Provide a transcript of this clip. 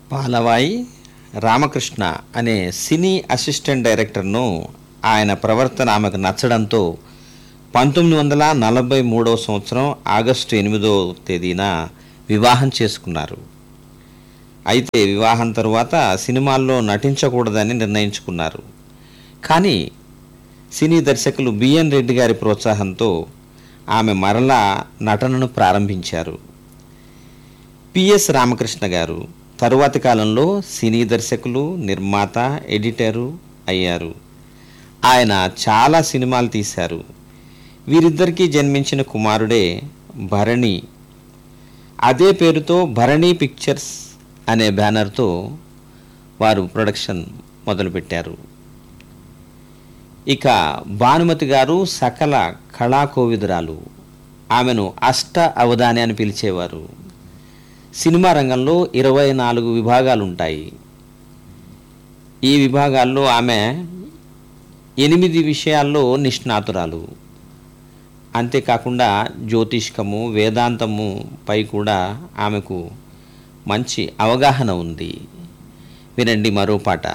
పాలవాయి రామకృష్ణ అనే సినీ అసిస్టెంట్ డైరెక్టర్ను ఆయన ప్రవర్తన ఆమెకు నచ్చడంతో పంతొమ్మిది వందల నలభై మూడవ సంవత్సరం ఆగస్టు ఎనిమిదో తేదీన వివాహం చేసుకున్నారు అయితే వివాహం తరువాత సినిమాల్లో నటించకూడదని నిర్ణయించుకున్నారు కానీ సినీ దర్శకులు బిఎన్ రెడ్డి గారి ప్రోత్సాహంతో ఆమె మరలా నటనను ప్రారంభించారు పిఎస్ రామకృష్ణ గారు తరువాతి కాలంలో సినీ దర్శకులు నిర్మాత ఎడిటరు అయ్యారు ఆయన చాలా సినిమాలు తీశారు వీరిద్దరికీ జన్మించిన కుమారుడే భరణి అదే పేరుతో భరణి పిక్చర్స్ అనే బ్యానర్తో వారు ప్రొడక్షన్ మొదలుపెట్టారు ఇక భానుమతి గారు సకల కళాకోవిదురాలు ఆమెను అష్ట అవధాని అని పిలిచేవారు సినిమా రంగంలో ఇరవై నాలుగు విభాగాలు ఉంటాయి ఈ విభాగాల్లో ఆమె ఎనిమిది విషయాల్లో నిష్ణాతురాలు అంతేకాకుండా జ్యోతిష్కము వేదాంతము పై కూడా ఆమెకు మంచి అవగాహన ఉంది వినండి మరో పాట